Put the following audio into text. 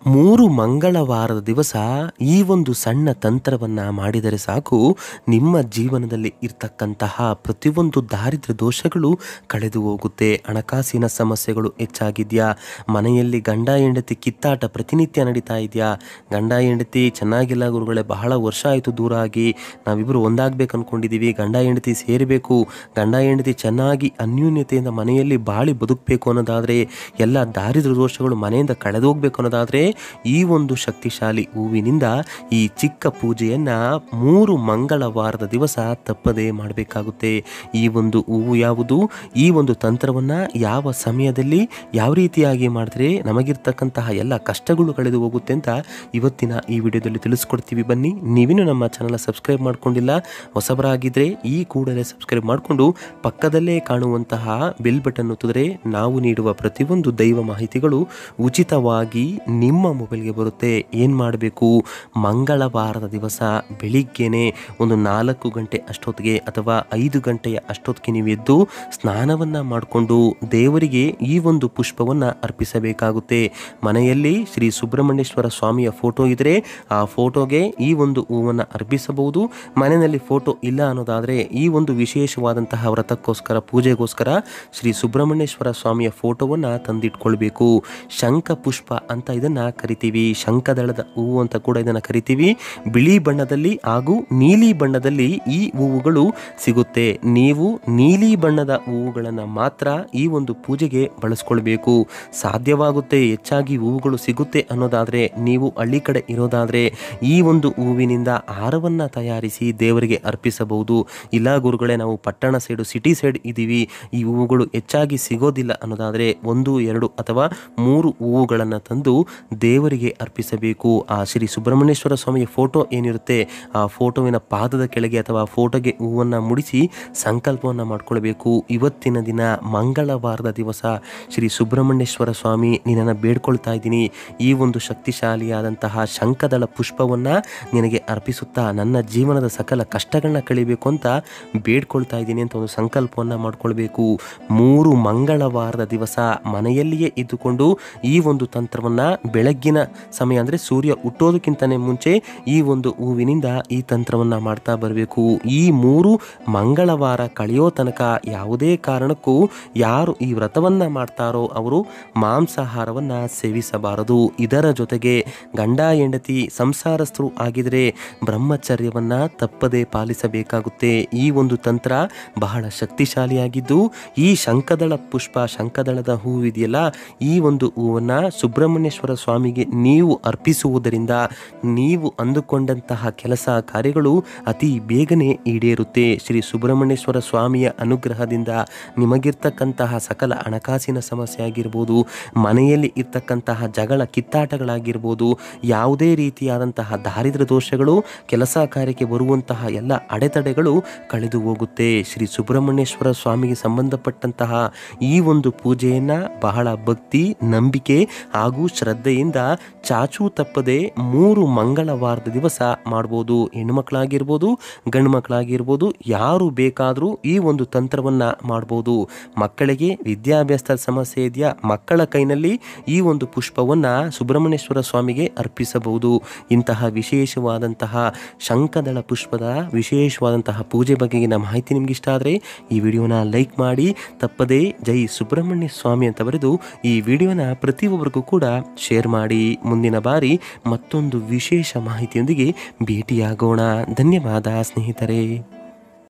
ಮೂರು ಮಂಗಳವಾರದ ದಿವಸ ಈ ಒಂದು ಸಣ್ಣ ತಂತ್ರವನ್ನು ಮಾಡಿದರೆ ಸಾಕು ನಿಮ್ಮ ಜೀವನದಲ್ಲಿ ಇರ್ತಕ್ಕಂತಹ ಪ್ರತಿಯೊಂದು ದಾರಿದ್ರ್ಯ ದೋಷಗಳು ಕಳೆದು ಹೋಗುತ್ತೆ ಹಣಕಾಸಿನ ಸಮಸ್ಯೆಗಳು ಹೆಚ್ಚಾಗಿದೆಯಾ ಮನೆಯಲ್ಲಿ ಗಂಡ ಹೆಂಡತಿ ಕಿತ್ತಾಟ ಪ್ರತಿನಿತ್ಯ ನಡೀತಾ ಇದೆಯಾ ಗಂಡ ಹೆಂಡತಿ ಚೆನ್ನಾಗಿಲ್ಲ ಗುರುಗಳೇ ಬಹಳ ವರ್ಷ ಆಯಿತು ದೂರ ಆಗಿ ನಾವಿಬ್ಬರು ಒಂದಾಗಬೇಕು ಅಂದ್ಕೊಂಡಿದ್ದೀವಿ ಗಂಡ ಹೆಂಡತಿ ಸೇರಬೇಕು ಗಂಡ ಹೆಂಡತಿ ಚೆನ್ನಾಗಿ ಅನ್ಯೂನ್ಯತೆಯಿಂದ ಮನೆಯಲ್ಲಿ ಬಾಳಿ ಬದುಕಬೇಕು ಅನ್ನೋದಾದರೆ ಎಲ್ಲ ದಾರಿದ್ರ್ಯ ದೋಷಗಳು ಮನೆಯಿಂದ ಕಳೆದೋಗ್ಬೇಕು ಅನ್ನೋದಾದರೆ ಈ ಒಂದು ಶಕ್ತಿಶಾಲಿ ಹೂವಿನಿಂದ ಈ ಚಿಕ್ಕ ಪೂಜೆಯನ್ನು ಮೂರು ಮಂಗಳವಾರದ ದಿವಸ ತಪ್ಪದೇ ಮಾಡಬೇಕಾಗುತ್ತೆ ಈ ಒಂದು ಹೂವು ಯಾವುದು ಈ ಒಂದು ತಂತ್ರವನ್ನು ಯಾವ ಸಮಯದಲ್ಲಿ ಯಾವ ರೀತಿಯಾಗಿ ಮಾಡಿದ್ರೆ ನಮಗಿರ್ತಕ್ಕಂತಹ ಎಲ್ಲ ಕಷ್ಟಗಳು ಕಳೆದು ಹೋಗುತ್ತೆ ಅಂತ ಇವತ್ತಿನ ಈ ವಿಡಿಯೋದಲ್ಲಿ ತಿಳಿಸ್ಕೊಡ್ತೀವಿ ಬನ್ನಿ ನೀವಿನ್ನೂ ನಮ್ಮ ಚಾನಲ್ ಸಬ್ಸ್ಕ್ರೈಬ್ ಮಾಡ್ಕೊಂಡಿಲ್ಲ ಹೊಸಬರಾಗಿದ್ದರೆ ಈ ಕೂಡಲೇ ಸಬ್ಸ್ಕ್ರೈಬ್ ಮಾಡಿಕೊಂಡು ಪಕ್ಕದಲ್ಲೇ ಕಾಣುವಂತಹ ಬೆಲ್ ಬಟನ್ ಒತ್ತಿದ್ರೆ ನಾವು ನೀಡುವ ಪ್ರತಿಯೊಂದು ದೈವ ಮಾಹಿತಿಗಳು ಉಚಿತವಾಗಿ ನಿಮ್ಮ ಮೊಬೈಲ್ಗೆ ಬರುತ್ತೆ ಏನು ಮಾಡಬೇಕು ಮಂಗಳವಾರದ ದಿವಸ ಬೆಳಿಗ್ಗೆನೆ ಒಂದು ನಾಲ್ಕು ಗಂಟೆ ಅಷ್ಟೊತ್ತಿಗೆ ಅಥವಾ ಐದು ಗಂಟೆಯ ಅಷ್ಟೊತ್ತಿಗೆ ನೀವು ಎದ್ದು ಸ್ನಾನವನ್ನು ಮಾಡಿಕೊಂಡು ದೇವರಿಗೆ ಈ ಒಂದು ಪುಷ್ಪವನ್ನು ಅರ್ಪಿಸಬೇಕಾಗುತ್ತೆ ಮನೆಯಲ್ಲಿ ಶ್ರೀ ಸುಬ್ರಹ್ಮಣ್ಯೇಶ್ವರ ಸ್ವಾಮಿಯ ಫೋಟೋ ಇದ್ದರೆ ಆ ಫೋಟೋಗೆ ಈ ಒಂದು ಹೂವನ್ನು ಅರ್ಪಿಸಬಹುದು ಮನೆಯಲ್ಲಿ ಫೋಟೋ ಇಲ್ಲ ಅನ್ನೋದಾದರೆ ಈ ಒಂದು ವಿಶೇಷವಾದಂತಹ ವ್ರತಕ್ಕೋಸ್ಕರ ಪೂಜೆಗೋಸ್ಕರ ಶ್ರೀ ಸುಬ್ರಹ್ಮಣ್ಯೇಶ್ವರ ಸ್ವಾಮಿಯ ಫೋಟೋವನ್ನು ತಂದಿಟ್ಕೊಳ್ಬೇಕು ಶಂಖ ಪುಷ್ಪ ಅಂತ ಇದನ್ನು ಕರಿತೀವಿ ಶಂಖದಳದ ಹೂವು ಅಂತ ಕೂಡ ಇದನ್ನು ಕರಿತೀವಿ ಬಿಳಿ ಬಣ್ಣದಲ್ಲಿ ಹಾಗೂ ನೀಲಿ ಬಣ್ಣದಲ್ಲಿ ಈ ಹೂವುಗಳು ಸಿಗುತ್ತೆ ನೀವು ನೀಲಿ ಬಣ್ಣದ ಹೂವುಗಳನ್ನು ಮಾತ್ರ ಈ ಒಂದು ಪೂಜೆಗೆ ಬಳಸ್ಕೊಳ್ಬೇಕು ಸಾಧ್ಯವಾಗುತ್ತೆ ಹೆಚ್ಚಾಗಿ ಹೂವುಗಳು ಸಿಗುತ್ತೆ ಅನ್ನೋದಾದರೆ ನೀವು ಹಳ್ಳಿ ಕಡೆ ಇರೋದಾದರೆ ಈ ಒಂದು ಹೂವಿನಿಂದ ಹಾರವನ್ನು ತಯಾರಿಸಿ ದೇವರಿಗೆ ಅರ್ಪಿಸಬಹುದು ಇಲ್ಲ ಗುರುಗಳೇ ನಾವು ಪಟ್ಟಣ ಸೈಡು ಸಿಟಿ ಸೈಡ್ ಇದ್ದೀವಿ ಈ ಹೂವುಗಳು ಹೆಚ್ಚಾಗಿ ಸಿಗೋದಿಲ್ಲ ಅನ್ನೋದಾದರೆ ಒಂದು ಎರಡು ಅಥವಾ ಮೂರು ಹೂವುಗಳನ್ನು ತಂದು ದೇವರಿಗೆ ಅರ್ಪಿಸಬೇಕು ಆ ಶ್ರೀ ಸುಬ್ರಹ್ಮಣ್ಯೇಶ್ವರ ಸ್ವಾಮಿಯ ಫೋಟೋ ಏನಿರುತ್ತೆ ಆ ಫೋಟೋವಿನ ಪಾದದ ಕೆಳಗೆ ಅಥವಾ ಫೋಟೋಗೆ ಹೂವನ್ನು ಮುಡಿಸಿ ಸಂಕಲ್ಪವನ್ನು ಮಾಡ್ಕೊಳ್ಬೇಕು ಇವತ್ತಿನ ದಿನ ಮಂಗಳವಾರದ ದಿವಸ ಶ್ರೀ ಸುಬ್ರಹ್ಮಣ್ಯೇಶ್ವರ ಸ್ವಾಮಿ ನಿನ್ನನ್ನು ಬೇಡ್ಕೊಳ್ತಾ ಇದ್ದೀನಿ ಈ ಒಂದು ಶಕ್ತಿಶಾಲಿಯಾದಂತಹ ಶಂಖದಳ ಪುಷ್ಪವನ್ನು ನಿನಗೆ ಅರ್ಪಿಸುತ್ತಾ ನನ್ನ ಜೀವನದ ಸಕಲ ಕಷ್ಟಗಳನ್ನ ಕಳಿಬೇಕು ಅಂತ ಬೇಡ್ಕೊಳ್ತಾ ಇದ್ದೀನಿ ಅಂತ ಒಂದು ಸಂಕಲ್ಪವನ್ನು ಮಾಡ್ಕೊಳ್ಬೇಕು ಮೂರು ಮಂಗಳವಾರದ ದಿವಸ ಮನೆಯಲ್ಲಿಯೇ ಇದ್ದುಕೊಂಡು ಈ ಒಂದು ತಂತ್ರವನ್ನು ಬೆಳಗ್ಗಿನ ಸಮಯ ಅಂದರೆ ಸೂರ್ಯ ಹುಟ್ಟೋದಕ್ಕಿಂತನೇ ಮುಂಚೆ ಈ ಒಂದು ಹೂವಿನಿಂದ ಈ ತಂತ್ರವನ್ನು ಮಾಡ್ತಾ ಬರಬೇಕು ಈ ಮೂರು ಮಂಗಳವಾರ ಕಳೆಯೋ ತನಕ ಯಾವುದೇ ಕಾರಣಕ್ಕೂ ಯಾರು ಈ ವ್ರತವನ್ನು ಮಾಡ್ತಾರೋ ಅವರು ಮಾಂಸಾಹಾರವನ್ನು ಸೇವಿಸಬಾರದು ಇದರ ಜೊತೆಗೆ ಗಂಡ ಹೆಂಡತಿ ಸಂಸಾರಸ್ಥರು ಆಗಿದರೆ ಬ್ರಹ್ಮಚರ್ಯವನ್ನು ತಪ್ಪದೇ ಪಾಲಿಸಬೇಕಾಗುತ್ತೆ ಈ ಒಂದು ತಂತ್ರ ಬಹಳ ಶಕ್ತಿಶಾಲಿಯಾಗಿದ್ದು ಈ ಶಂಖದಳ ಪುಷ್ಪ ಶಂಖದಳದ ಹೂವಿದೆಯಲ್ಲ ಈ ಒಂದು ಹೂವನ್ನು ಸುಬ್ರಹ್ಮಣ್ಯೇಶ್ವರ ಸ್ವಾಮಿಗೆ ನೀವು ಅರ್ಪಿಸುವುದರಿಂದ ನೀವು ಅಂದುಕೊಂಡಂತಹ ಕೆಲಸ ಕಾರ್ಯಗಳು ಅತಿ ಬೇಗನೆ ಈಡೇರುತ್ತೆ ಶ್ರೀ ಸುಬ್ರಹ್ಮಣ್ಯೇಶ್ವರ ಸ್ವಾಮಿಯ ಅನುಗ್ರಹದಿಂದ ನಿಮಗಿರ್ತಕ್ಕಂತಹ ಸಕಲ ಹಣಕಾಸಿನ ಸಮಸ್ಯೆ ಆಗಿರ್ಬೋದು ಮನೆಯಲ್ಲಿ ಇರ್ತಕ್ಕಂತಹ ಜಗಳ ಕಿತ್ತಾಟಗಳಾಗಿರ್ಬೋದು ಯಾವುದೇ ರೀತಿಯಾದಂತಹ ದಾರಿದ್ರ್ಯ ದೋಷಗಳು ಕೆಲಸ ಕಾರ್ಯಕ್ಕೆ ಬರುವಂತಹ ಎಲ್ಲ ಅಡೆತಡೆಗಳು ಕಳೆದು ಹೋಗುತ್ತೆ ಶ್ರೀ ಸುಬ್ರಹ್ಮಣ್ಯೇಶ್ವರ ಸ್ವಾಮಿಗೆ ಸಂಬಂಧಪಟ್ಟಂತಹ ಈ ಒಂದು ಪೂಜೆಯನ್ನು ಬಹಳ ಭಕ್ತಿ ನಂಬಿಕೆ ಹಾಗೂ ಶ್ರದ್ಧೆಯಿಂದ ಚಾಚೂ ತಪ್ಪದೆ ಮೂರು ಮಂಗಳವಾರದ ದಿವಸ ಮಾಡ್ಬೋದು ಹೆಣ್ಮಕ್ಳಾಗಿರ್ಬೋದು ಗಂಡು ಮಕ್ಕಳಾಗಿರ್ಬೋದು ಯಾರು ಬೇಕಾದರೂ ಈ ಒಂದು ತಂತ್ರವನ್ನು ಮಾಡ್ಬೋದು ಮಕ್ಕಳಿಗೆ ವಿದ್ಯಾಭ್ಯಾಸದ ಸಮಸ್ಯೆ ಇದೆಯಾ ಮಕ್ಕಳ ಕೈನಲ್ಲಿ ಈ ಒಂದು ಪುಷ್ಪವನ್ನು ಸುಬ್ರಹ್ಮಣ್ಯೇಶ್ವರ ಸ್ವಾಮಿಗೆ ಅರ್ಪಿಸಬಹುದು ಇಂತಹ ವಿಶೇಷವಾದಂತಹ ಶಂಖದಳ ಪುಷ್ಪದ ವಿಶೇಷವಾದಂತಹ ಪೂಜೆ ಬಗೆಗಿನ ಮಾಹಿತಿ ನಿಮ್ಗೆ ಇಷ್ಟ ಆದರೆ ಈ ವಿಡಿಯೋನ ಲೈಕ್ ಮಾಡಿ ತಪ್ಪದೇ ಜೈ ಸುಬ್ರಹ್ಮಣ್ಯ ಸ್ವಾಮಿ ಅಂತ ಬರೆದು ಈ ವಿಡಿಯೋನ ಪ್ರತಿಯೊಬ್ಬರಿಗೂ ಕೂಡ ಶೇರ್ ಮಾಡಿ ಮುಂದಿನ ಬಾರಿ ಮತ್ತೊಂದು ವಿಶೇಷ ಮಾಹಿತಿಯೊಂದಿಗೆ ಭೇಟಿಯಾಗೋಣ ಧನ್ಯವಾದ ಸ್ನೇಹಿತರೆ